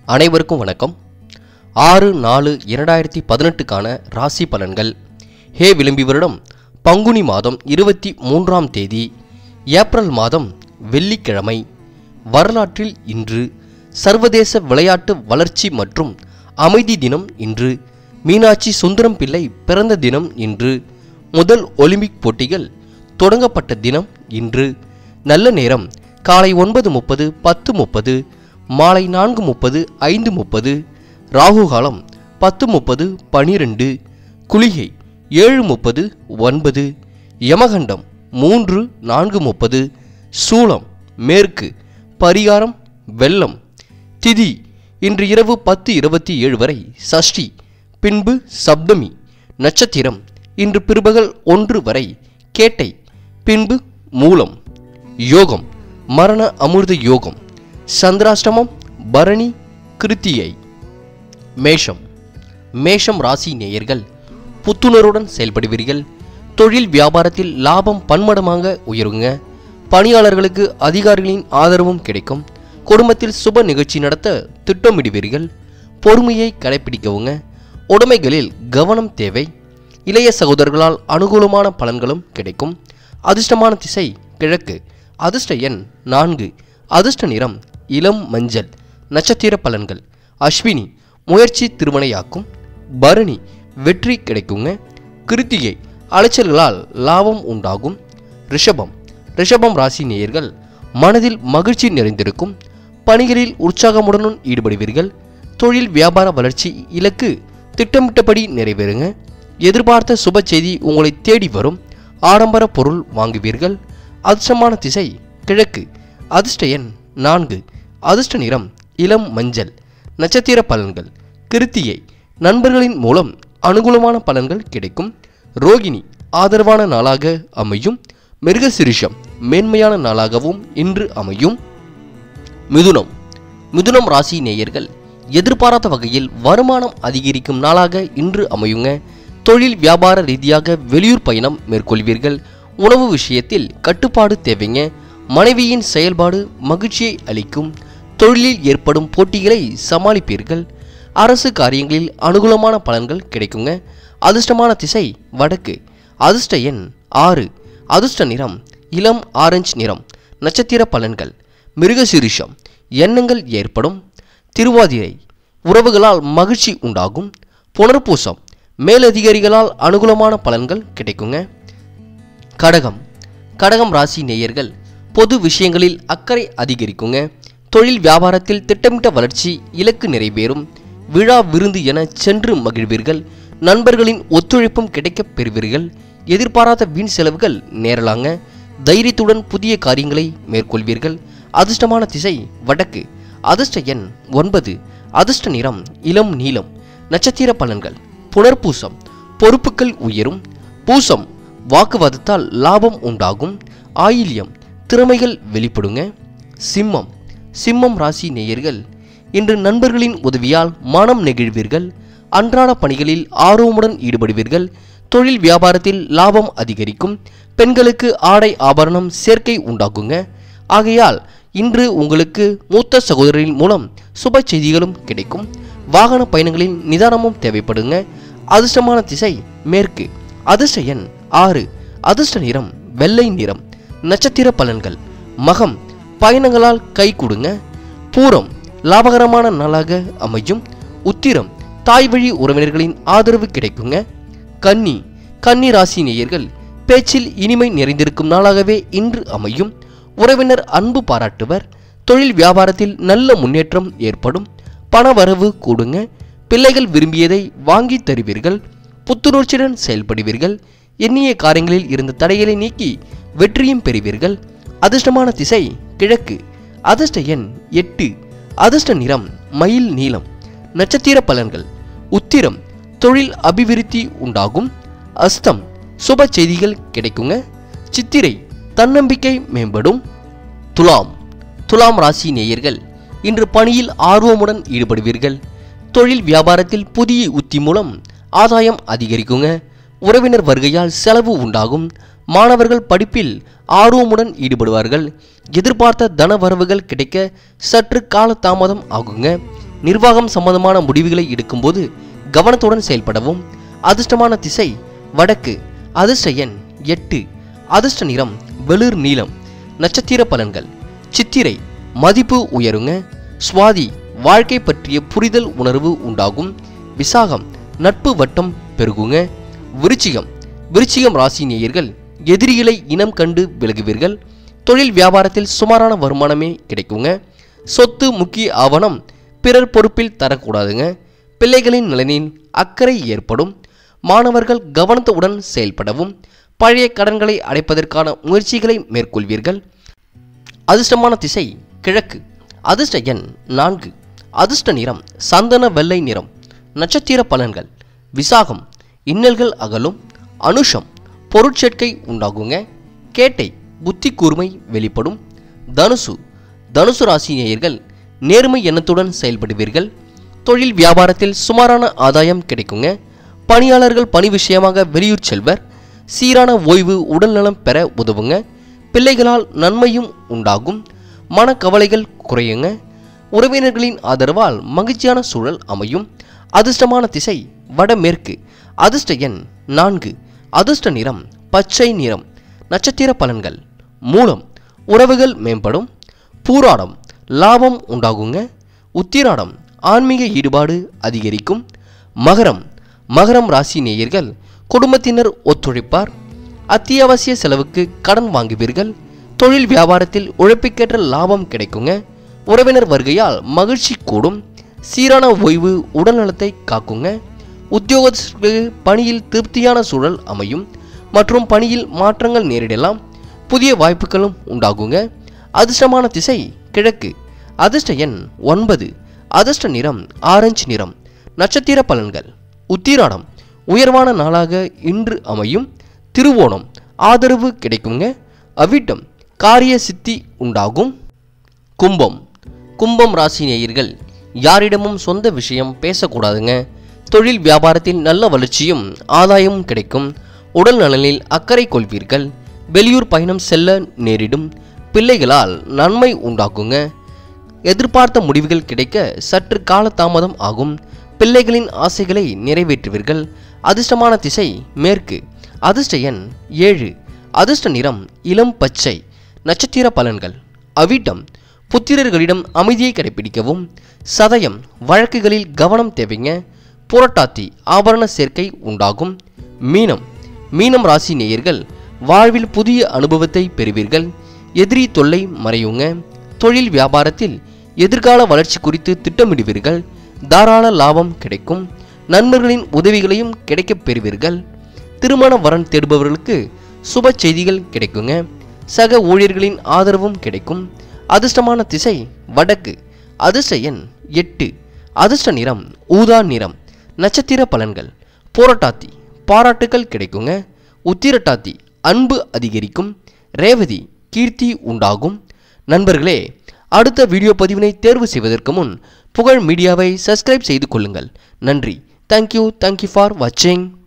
அனைவருக்கும் வணக்கம் ஆறு நாலு இரண்டாயிரத்தி பதினெட்டுக்கான ராசி பலன்கள் ஹே விளம்பி வருடம் பங்குனி மாதம் இருபத்தி மூன்றாம் தேதி ஏப்ரல் மாதம் வெள்ளிக்கிழமை வரலாற்றில் இன்று சர்வதேச விளையாட்டு வளர்ச்சி மற்றும் அமைதி தினம் இன்று மீனாட்சி சுந்தரம் பிள்ளை பிறந்த தினம் இன்று முதல் ஒலிம்பிக் போட்டிகள் தொடங்கப்பட்ட தினம் இன்று நல்ல நேரம் காலை ஒன்பது முப்பது பத்து முப்பது மாலை நான்கு முப்பது ஐந்து முப்பது ராகு காலம் பத்து முப்பது பனிரெண்டு குளிகை ஏழு முப்பது ஒன்பது யமகண்டம் மூன்று நான்கு முப்பது சூலம் மேற்கு பரிகாரம் வெள்ளம் திதி இன்று இரவு பத்து இருபத்தி ஏழு வரை சஷ்டி பின்பு சப்தமி நட்சத்திரம் இன்று பிற்பகல் ஒன்று வரை கேட்டை பின்பு மூலம் யோகம் மரண அமிர்த யோகம் சந்திராஷ்டமம் பரணி கிருத்தியை மேஷம் மேஷம் ராசி நேயர்கள் புத்துணர்வுடன் செயல்படுவீர்கள் தொழில் வியாபாரத்தில் லாபம் பன்மடமாக உயருங்க பணியாளர்களுக்கு அதிகாரிகளின் ஆதரவும் கிடைக்கும் குடும்பத்தில் சுப நிகழ்ச்சி நடத்த திட்டமிடுவீர்கள் பொறுமையை கடைபிடிக்கவுங்க உடைமைகளில் கவனம் தேவை இளைய சகோதரர்களால் அனுகூலமான பலன்களும் கிடைக்கும் அதிர்ஷ்டமான திசை கிழக்கு அதிர்ஷ்ட எண் நான்கு அதிர்ஷ்ட நிறம் இளம் மஞ்சள் நட்சத்திர பலன்கள் அஸ்வினி முயற்சி திருமணையாக்கும் பரணி வெற்றி கிடைக்குங்க கிருத்திகை அலைச்சல்களால் லாபம் உண்டாகும் ரிஷபம் ரிஷபம் ராசி நேயர்கள் மனதில் மகிழ்ச்சி நிறைந்திருக்கும் பணிகளில் உற்சாகமுடனும் ஈடுபடுவீர்கள் தொழில் வியாபார வளர்ச்சி இலக்கு திட்டமிட்டபடி நிறைவேறுங்க எதிர்பார்த்த சுப செய்தி உங்களை தேடி வரும் ஆடம்பர பொருள் வாங்குவீர்கள் அதிர்ஷ்டமான திசை கிழக்கு அதிர்ஷ்ட எண் நான்கு அதிர்ஷ்ட நிறம் இளம் மஞ்சள் நட்சத்திர பலன்கள் கிருத்தியை நண்பர்களின் மூலம் அனுகூலமான பலன்கள் கிடைக்கும் ரோகிணி ஆதரவான நாளாக அமையும் மிருகசிரிஷம் மேன்மையான நாளாகவும் இன்று அமையும் மிதுனம் மிதுனம் ராசி நேயர்கள் எதிர்பாராத வகையில் வருமானம் அதிகரிக்கும் நாளாக இன்று அமையுங்க தொழில் வியாபார ரீதியாக வெளியூர் பயணம் மேற்கொள்வீர்கள் உணவு விஷயத்தில் கட்டுப்பாடு தேவைங்க மனைவியின் செயல்பாடு மகிழ்ச்சியை அளிக்கும் தொழிலில் ஏற்படும் போட்டிகளை சமாளிப்பீர்கள் அரசு காரியங்களில் அனுகூலமான பலன்கள் கிடைக்குங்க அதிர்ஷ்டமான திசை வடக்கு அதிர்ஷ்ட எண் ஆறு அதிர்ஷ்ட நிறம் இளம் ஆரஞ்சு நிறம் நட்சத்திர பலன்கள் மிருகசீரிஷம் எண்ணங்கள் ஏற்படும் திருவாதிரை உறவுகளால் மகிழ்ச்சி உண்டாகும் புனர்பூசம் மேலதிகாரிகளால் அனுகூலமான பலன்கள் கிடைக்குங்க கடகம் கடகம் ராசி நேயர்கள் பொது விஷயங்களில் அக்கறை அதிகரிக்குங்க தொழில் வியாபாரத்தில் திட்டமிட்ட வளர்ச்சி இலக்கு நிறைவேறும் விழா விருந்து என சென்று மகிழ்வீர்கள் நண்பர்களின் ஒத்துழைப்பும் கிடைக்கப் பெறுவீர்கள் எதிர்பாராத வீண் செலவுகள் நேரலாங்க தைரியத்துடன் புதிய காரியங்களை மேற்கொள்வீர்கள் அதிர்ஷ்டமான திசை வடக்கு அதிர்ஷ்ட எண் ஒன்பது அதிர்ஷ்ட நிறம் இளம் நீலம் நட்சத்திர பலன்கள் புனர்பூசம் பொறுப்புகள் உயரும் பூசம் வாக்குவாதத்தால் லாபம் உண்டாகும் ஆயில்யம் திறமைகள் வெளிப்படுங்க சிம்மம் சிம்மம் ராசி நேயர்கள் இன்று நண்பர்களின் உதவியால் மனம் நெகிழ்வீர்கள் அன்றாட பணிகளில் ஆர்வமுடன் ஈடுபடுவீர்கள் தொழில் வியாபாரத்தில் லாபம் அதிகரிக்கும் பெண்களுக்கு ஆடை ஆபரணம் சேர்க்கை உண்டாகுங்க ஆகையால் இன்று உங்களுக்கு மூத்த சகோதரின் மூலம் சுப செய்திகளும் கிடைக்கும் வாகன பயணங்களில் நிதானமும் தேவைப்படுங்க அதிர்ஷ்டமான திசை மேற்கு அதிர்ஷ்ட எண் ஆறு அதிர்ஷ்ட நிறம் வெள்ளை நிறம் நட்சத்திர பலன்கள் மகம் பயணங்களால் கை கொடுங்க பூரம் லாபகரமான நாளாக அமையும் உத்திரம் தாய் வழி உறவினர்களின் ஆதரவு கிடைக்குங்க கன்னி கன்னி ராசி நேயர்கள் பேச்சில் இனிமை நிறைந்திருக்கும் நாளாகவே இன்று அமையும் உறவினர் அன்பு பாராட்டுவர் தொழில் வியாபாரத்தில் நல்ல முன்னேற்றம் ஏற்படும் பணவரவு கூடுங்க பிள்ளைகள் விரும்பியதை வாங்கி தருவீர்கள் புத்துணர்ச்சியுடன் செயல்படுவீர்கள் எண்ணிய காரியங்களில் இருந்த தடைகளை நீக்கி வெற்றியும் பெறுவீர்கள் அதிர்ஷ்டமான திசை கிழக்கு அதிர்ஷ்ட எண் எட்டு அதிர்ஷ்ட நிறம் மயில் நீலம் நட்சத்திர பலன்கள் உத்திரம் தொழில் அபிவிருத்தி உண்டாகும் அஸ்தம் சுப செய்திகள் கிடைக்குங்க சித்திரை தன்னம்பிக்கை மேம்படும் துலாம் துலாம் ராசி நேயர்கள் இன்று பணியில் ஆர்வமுடன் ஈடுபடுவீர்கள் தொழில் வியாபாரத்தில் புதிய உத்தி மூலம் ஆதாயம் அதிகரிக்குங்க உறவினர் வருகையால் செலவு உண்டாகும் மாணவர்கள் படிப்பில் ஆர்வமுடன் ஈடுபடுவார்கள் எதிர்பார்த்த தன வரவுகள் கிடைக்க சற்று கால தாமதம் ஆகுங்க நிர்வாகம் சம்பந்தமான முடிவுகளை எடுக்கும்போது கவனத்துடன் செயல்படவும் அதிர்ஷ்டமான திசை வடக்கு அதிர்ஷ்ட எண் எட்டு அதிர்ஷ்ட நிறம் வெளிர் நீலம் நட்சத்திர பலன்கள் சித்திரை மதிப்பு உயருங்க சுவாதி வாழ்க்கை பற்றிய புரிதல் உணர்வு உண்டாகும் விசாகம் நட்பு வட்டம் பெருகுங்க விருச்சிகம் விருச்சிகம் ராசி நேயர்கள் எதிரிகளை இனம் கண்டு விலகுவீர்கள் தொழில் வியாபாரத்தில் சுமாரான வருமானமே கிடைக்குங்க சொத்து முக்கிய ஆவணம் பிறர் பொறுப்பில் தரக்கூடாதுங்க பிள்ளைகளின் நலனில் அக்கறை ஏற்படும் மாணவர்கள் கவனத்துடன் செயல்படவும் பழைய கடன்களை அடைப்பதற்கான முயற்சிகளை மேற்கொள்வீர்கள் அதிர்ஷ்டமான திசை கிழக்கு அதிர்ஷ்ட எண் நான்கு அதிர்ஷ்ட நிறம் சந்தன வெள்ளை நிறம் நட்சத்திர பலன்கள் விசாகம் இன்னல்கள் அகலும் அனுஷம் பொருட்சேர்க்கை உண்டாகுங்க கேட்டை புத்தி கூர்மை வெளிப்படும் தனுசு தனுசு ராசி நேயர்கள் நேர்மை எண்ணத்துடன் செயல்படுவீர்கள் தொழில் வியாபாரத்தில் சுமாரான ஆதாயம் கிடைக்குங்க பணியாளர்கள் பணி விஷயமாக வெளியூர் செல்வர் சீரான ஓய்வு உடல்நலம் பெற உதவுங்க பிள்ளைகளால் நன்மையும் உண்டாகும் மனக்கவலைகள் குறையுங்க உறவினர்களின் ஆதரவால் மகிழ்ச்சியான சூழல் அமையும் அதிர்ஷ்டமான திசை வடமேற்கு அதிர்ஷ்ட எண் நான்கு அதிர்ஷ்ட நிறம் பச்சை நிறம் நட்சத்திர பலன்கள் மூலம் உறவுகள் மேம்படும் பூராடம் லாபம் உண்டாகுங்க உத்திராடம் ஆன்மீக ஈடுபாடு அதிகரிக்கும் மகரம் மகரம் ராசி நேயர்கள் குடும்பத்தினர் ஒத்துழைப்பார் அத்தியாவசிய செலவுக்கு கடன் வாங்குவீர்கள் தொழில் வியாபாரத்தில் உழைப்புக்கேற்ற லாபம் கிடைக்குங்க உறவினர் வருகையால் மகிழ்ச்சி கூடும் சீரான ஓய்வு உடல்நலத்தை காக்குங்க உத்தியோகஸ்தர்களுக்கு பணியில் திருப்தியான சூழல் அமையும் மற்றும் பணியில் மாற்றங்கள் நேரிடலாம் புதிய வாய்ப்புகளும் உண்டாகுங்க அதிர்ஷ்டமான திசை கிழக்கு அதிர்ஷ்ட எண் ஒன்பது அதிர்ஷ்ட நிறம் ஆரஞ்சு நிறம் நட்சத்திர பலன்கள் உத்திராடம் உயர்வான நாளாக இன்று அமையும் திருவோணம் ஆதரவு கிடைக்குங்க அவிட்டம் காரிய சித்தி உண்டாகும் கும்பம் கும்பம் ராசி நேயர்கள் யாரிடமும் சொந்த விஷயம் பேசக்கூடாதுங்க தொழில் வியாபாரத்தில் நல்ல வளர்ச்சியும் ஆதாயமும் கிடைக்கும் உடல் நலனில் அக்கறை கொள்வீர்கள் வெளியூர் பயணம் செல்ல நேரிடும் பிள்ளைகளால் நன்மை உண்டாக்குங்க எதிர்பார்த்த முடிவுகள் கிடைக்க சற்று காலதாமதம் ஆகும் பிள்ளைகளின் ஆசைகளை நிறைவேற்றுவீர்கள் அதிர்ஷ்டமான திசை மேற்கு அதிர்ஷ்ட எண் ஏழு அதிர்ஷ்ட நிறம் இளம் பச்சை நட்சத்திர பலன்கள் அவிட்டம் புத்திரர்களிடம் அமைதியை கடைபிடிக்கவும் சதயம் வழக்குகளில் கவனம் தேவைங்க புரட்டாத்தி ஆபரண சேர்க்கை உண்டாகும் மீனம் மீனம் ராசி நேயர்கள் வாழ்வில் புதிய அனுபவத்தை பெறுவீர்கள் எதிரி தொல்லை மறையுங்க தொழில் வியாபாரத்தில் எதிர்கால வளர்ச்சி குறித்து திட்டமிடுவீர்கள் தாராள லாபம் கிடைக்கும் நண்பர்களின் உதவிகளையும் கிடைக்கப் பெறுவீர்கள் திருமண வரன் தேடுபவர்களுக்கு சுப செய்திகள் கிடைக்குங்க சக ஊழியர்களின் ஆதரவும் கிடைக்கும் அதிர்ஷ்டமான திசை வடக்கு அதிர்ஷ்ட எண் எட்டு அதிர்ஷ்ட நிறம் ஊதா நிறம் நட்சத்திர பலன்கள் போராட்டாத்தி பாராட்டுகள் கிடைக்குங்க உத்திரட்டாத்தி அன்பு அதிகரிக்கும் ரேவதி கீர்த்தி உண்டாகும் நண்பர்களே அடுத்த வீடியோ பதிவினை தேர்வு செய்வதற்கு முன் புகழ் மீடியாவை சப்ஸ்கிரைப் செய்து கொள்ளுங்கள் நன்றி தேங்க்யூ தேங்க்யூ ஃபார் வாட்சிங்